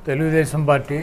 Telugu Desam party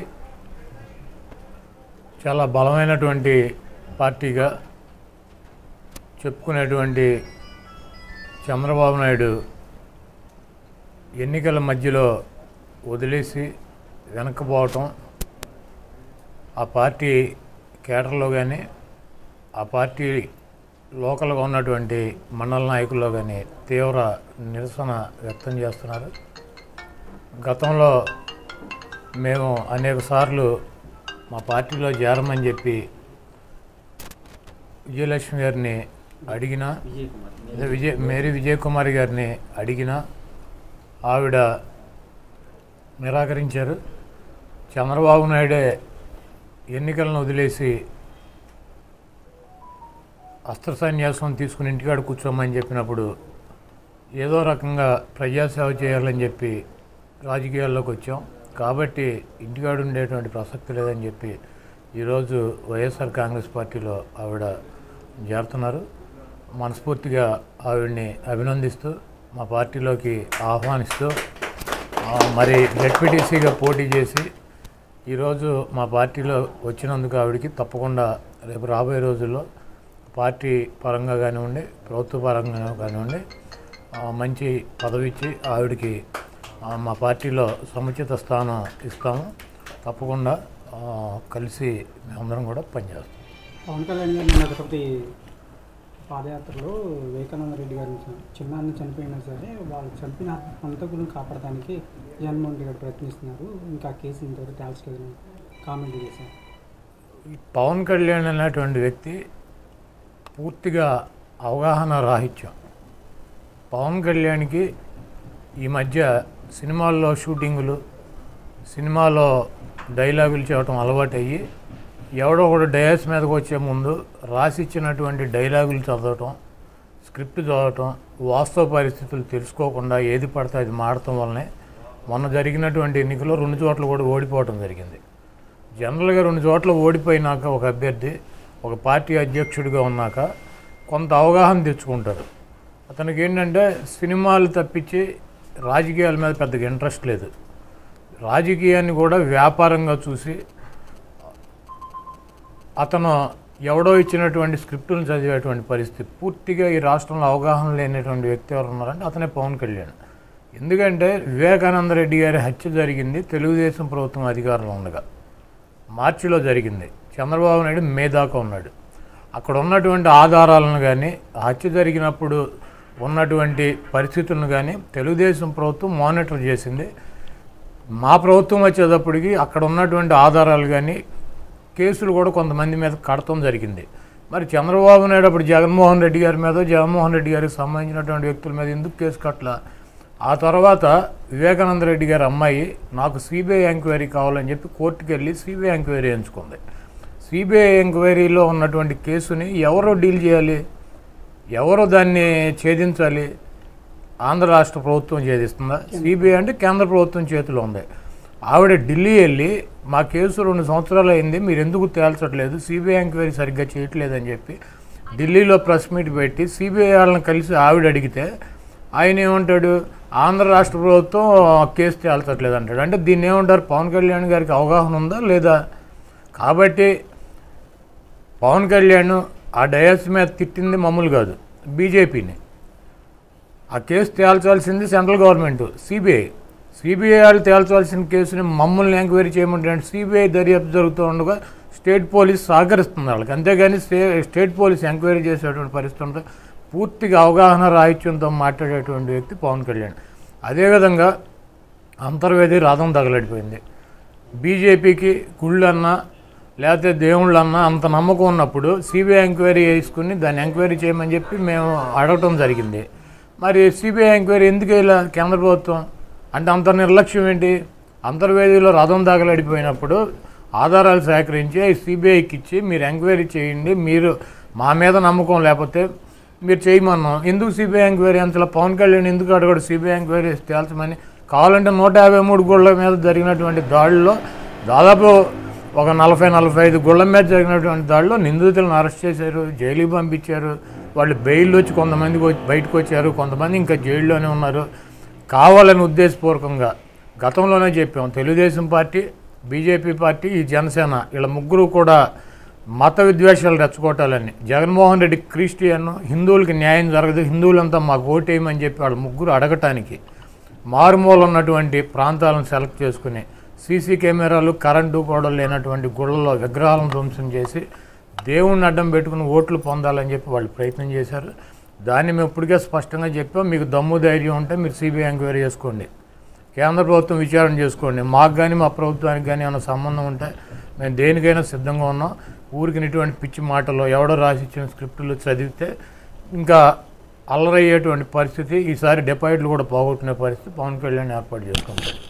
చాలా బలమైనటువంటి పార్టీగా చెప్పుకునేటువంటి చంద్రబాబు నాయుడు ఎన్నికల మధ్యలో వదిలేసి వెనక్కిపోవటం ఆ పార్టీ కేటర్లో కానీ ఆ పార్టీ లోకల్గా ఉన్నటువంటి మండల నాయకుల్లో కానీ తీవ్ర నిరసన వ్యక్తం చేస్తున్నారు గతంలో మేము అనేక సార్లు మా పార్టీలో చేరమని చెప్పి విజయలక్ష్మి గారిని అడిగినా అదే విజయ్ మేరీ విజయ్ కుమార్ గారిని అడిగినా ఆవిడ నిరాకరించారు చంద్రబాబు నాయుడే ఎన్నికలను వదిలేసి అస్త్ర సన్యాసం తీసుకుని ఇంటికాడ కూర్చోమని చెప్పినప్పుడు ఏదో రకంగా ప్రజాసేవ చేయాలని చెప్పి రాజకీయాల్లోకి వచ్చాం కాబట్టి ఇంటికాడ ఉండేటువంటి ప్రసక్తి లేదని చెప్పి ఈరోజు వైఎస్ఆర్ కాంగ్రెస్ పార్టీలో ఆవిడ చేరుతున్నారు మనస్ఫూర్తిగా ఆవిడ్ని అభినందిస్తూ మా పార్టీలోకి ఆహ్వానిస్తూ ఆ, మరి జెడ్పీటీసీగా పోటీ చేసి ఈరోజు మా పార్టీలో వచ్చినందుకు ఆవిడకి తప్పకుండా రేపు రాబోయే రోజుల్లో పార్టీ పరంగా కానివ్వండి ప్రభుత్వ పరంగా కానివ్వండి ఆ, మంచి పదవి ఇచ్చి ఆవిడకి ఆ, మా పార్టీలో సముచిత స్థానం ఇస్తాము తప్పకుండా ఆ, కలిసి మేమందరం కూడా పనిచేస్తాం పవన్ కళ్యాణ్ గారు నిన్న ఒకటి పాదయాత్రలో వివేకానంద రెడ్డి గారిని చ- చిన్నాన్ని చనిపోయినా సరే వాళ్ళు చంపిన హంతకులను కాపాడటానికి జగన్మోహన్ రెడ్డి గారు ప్రయత్నిస్తున్నారు ఇంకా కేసు ఇంతవరకు తేల్చలేదని కామెంట్ చేశారు ఈ పవన్ కళ్యాణ్ అనేటువంటి వ్యక్తి పూర్తిగా అవగాహన రాహిత్యం పవన్ కళ్యాణ్కి ఈ మధ్య సినిమాల్లో షూటింగులు సినిమాలో డైలాగులు చేయటం అలవాటయ్యి ఎవడో ఒకడు డయాస్ మీదకి వచ్చే ముందు రాసిచ్చినటువంటి డైలాగులు చదవటం స్క్రిప్ట్ చదవటం వాస్తవ పరిస్థితులు తెలుసుకోకుండా ఏది పడితే అది మాడటం వల్లనే మొన్న జరిగినటువంటి ఎన్నికలో రెండు చోట్ల కూడా ఓడిపోవటం జరిగింది జనరల్గా రెండు చోట్ల ఓడిపోయినాక ఒక అభ్యర్థి ఒక పార్టీ అధ్యక్షుడిగా ఉన్నాక కొంత అవగాహన తెచ్చుకుంటారు అతనికి ఏంటంటే సినిమాలు తప్పించి రాజకీయాల మీద పెద్దగా ఇంట్రెస్ట్ లేదు రాజకీయాన్ని కూడా వ్యాపారంగా చూసి అతను ఎవడో ఇచ్చినటువంటి స్క్రిప్టులను చదివేటువంటి పరిస్థితి పూర్తిగా ఈ రాష్ట్రంలో అవగాహన లేనటువంటి వ్యక్తి ఎవరు ఉన్నారంటే అతనే పవన్ కళ్యాణ్ ఎందుకంటే వివేకానంద రెడ్డి గారి హత్య జరిగింది తెలుగుదేశం ప్రభుత్వం అధికారంలో ఉండగా మార్చిలో జరిగింది చంద్రబాబు నాయుడు మే దాకా ఉన్నాడు అక్కడ ఉన్నటువంటి ఆధారాలను కానీ ఆ హత్య జరిగినప్పుడు ఉన్నటువంటి పరిస్థితులను కానీ తెలుగుదేశం ప్రభుత్వం మానిటర్ చేసింది మా ప్రభుత్వం వచ్చేటప్పటికి అక్కడ ఉన్నటువంటి ఆధారాలు కానీ కేసులు కూడా కొంతమంది మీద కడతం జరిగింది మరి చంద్రబాబు నాయుడు అప్పుడు జగన్మోహన్ రెడ్డి గారి మీద జగన్మోహన్ రెడ్డి గారికి సంబంధించినటువంటి వ్యక్తుల మీద ఎందుకు కేసు కట్టల ఆ తర్వాత వివేకానంద రెడ్డి గారి అమ్మాయి నాకు సిబిఐ ఎంక్వైరీ కావాలని చెప్పి కోర్టుకు వెళ్ళి సిబిఐ ఎంక్వైరీ ఎంచుకుంది సిబిఐ ఎంక్వైరీలో ఉన్నటువంటి కేసుని ఎవరు డీల్ చేయాలి ఎవరు దాన్ని ఛేదించాలి ఆంధ్ర రాష్ట్ర ప్రభుత్వం ఛేదిస్తుందా సిబిఐ అంటే కేంద్ర ప్రభుత్వం చేతిలో ఉంది ఆవిడ ఢిల్లీ వెళ్ళి మా కేసు రెండు సంవత్సరాలు అయింది మీరు ఎందుకు తేల్చట్లేదు సిబిఐ ఎంక్వైరీ సరిగ్గా చేయట్లేదని చెప్పి ఢిల్లీలో ప్రెస్ మీట్ పెట్టి సిబిఐ వాళ్ళని కలిసి ఆవిడ అడిగితే ఆయన ఏమంటాడు ఆంధ్ర రాష్ట్ర ప్రభుత్వం కేసు తేల్చట్లేదు అంటాడు అంటే దీన్ని ఏమంటారు పవన్ కళ్యాణ్ గారికి అవగాహన ఉందా లేదా కాబట్టి పవన్ కళ్యాణ్ ఆ డయాస్ మీద తిట్టింది మమ్మల్ని కాదు బీజేపీని ఆ కేసు తేల్చాల్సింది సెంట్రల్ గవర్నమెంట్ సిబిఐ సిబిఐ వాళ్ళు తేల్చాల్సిన కేసుని మమ్మల్ని ఎంక్వైరీ చేయమంటే సిబిఐ దర్యాప్తు జరుగుతూ ఉండగా స్టేట్ పోలీస్ సహకరిస్తుంది వాళ్ళకి అంతేగాని స్టే స్టేట్ పోలీస్ ఎంక్వైరీ చేసేటువంటి పరిస్థితి ఉంటుంది పూర్తిగా అవగాహన రాహిత్యంతో మాట్లాడేటువంటి వ్యక్తి పవన్ కళ్యాణ్ అదేవిధంగా అంతర్వేది రథం తగలడిపోయింది బీజేపీకి గుళ్ళన్నా లేకపోతే దేవుళ్ళన్నా అంత నమ్మకం ఉన్నప్పుడు సిబిఐ ఎంక్వైరీ చేసుకుని దాన్ని ఎంక్వైరీ చేయమని చెప్పి మేము అడగటం జరిగింది మరి సిబిఐ ఎంక్వైరీ ఎందుకు ఇలా కేంద్ర ప్రభుత్వం అంటే అంత నిర్లక్ష్యం ఏంటి అంతర్వేదిలో రథం తగలడిపోయినప్పుడు ఆధారాలు సేకరించి సిబిఐకి ఇచ్చి మీరు ఎంక్వైరీ చేయండి మీరు మా మీద నమ్మకం లేకపోతే మీరు చేయమన్నాం ఎందుకు సిబిఐ ఎంక్వైరీ అంతలో పవన్ కళ్యాణ్ ఎందుకు అడగడు సిబిఐ ఎంక్వైరీ తేల్చమని కావాలంటే నూట యాభై మూడు గుళ్ళ మీద జరిగినటువంటి దాడిలో దాదాపు ఒక నలభై నలభై ఐదు గుళ్ళ మీద జరిగినటువంటి దాడిలో నిందితులను అరెస్ట్ చేశారు జైలుకి పంపించారు వాళ్ళు బెయిల్ వచ్చి కొంతమందికి వచ్చి బయటకు వచ్చారు కొంతమంది ఇంకా జైల్లోనే ఉన్నారు కావాలని ఉద్దేశపూర్వకంగా గతంలోనే చెప్పాం తెలుగుదేశం పార్టీ బీజేపీ పార్టీ ఈ జనసేన వీళ్ళ ముగ్గురు కూడా మత విద్వేషాలు రెచ్చగొట్టాలని జగన్మోహన్ రెడ్డి క్రిస్టియన్ హిందువులకి న్యాయం జరగదు హిందువులంతా మాకు ఓటేయమని చెప్పి వాళ్ళ ముగ్గురు అడగటానికి మారుమూల ఉన్నటువంటి ప్రాంతాలను సెలెక్ట్ చేసుకుని సీసీ కెమెరాలు కరెంటు కూడా లేనటువంటి గుళ్ళలో విగ్రహాలను ధ్వంసం చేసి దేవుణ్ణి అడ్డం పెట్టుకుని ఓట్లు పొందాలని చెప్పి వాళ్ళు ప్రయత్నం చేశారు దాన్ని మేము ఇప్పటికే స్పష్టంగా చెప్పాం మీకు దమ్ము ధైర్యం ఉంటే మీరు సిబిఐ ఎంక్వైరీ చేసుకోండి కేంద్ర ప్రభుత్వం విచారణ చేసుకోండి మాకు కానీ మా ప్రభుత్వానికి కానీ ఏమైనా సంబంధం ఉంటే మేము దేనికైనా సిద్ధంగా ఉన్నాం ఊరికి ఇటువంటి పిచ్చి మాటలు ఎవడో రాసి ఇచ్చిన స్క్రిప్టులు చదివితే ఇంకా అల్లరయ్యేటువంటి పరిస్థితి ఈసారి డిపాజిట్లు కూడా పోగొట్టుకునే పరిస్థితి పవన్ కళ్యాణ్ ఏర్పాటు చేసుకుంటారు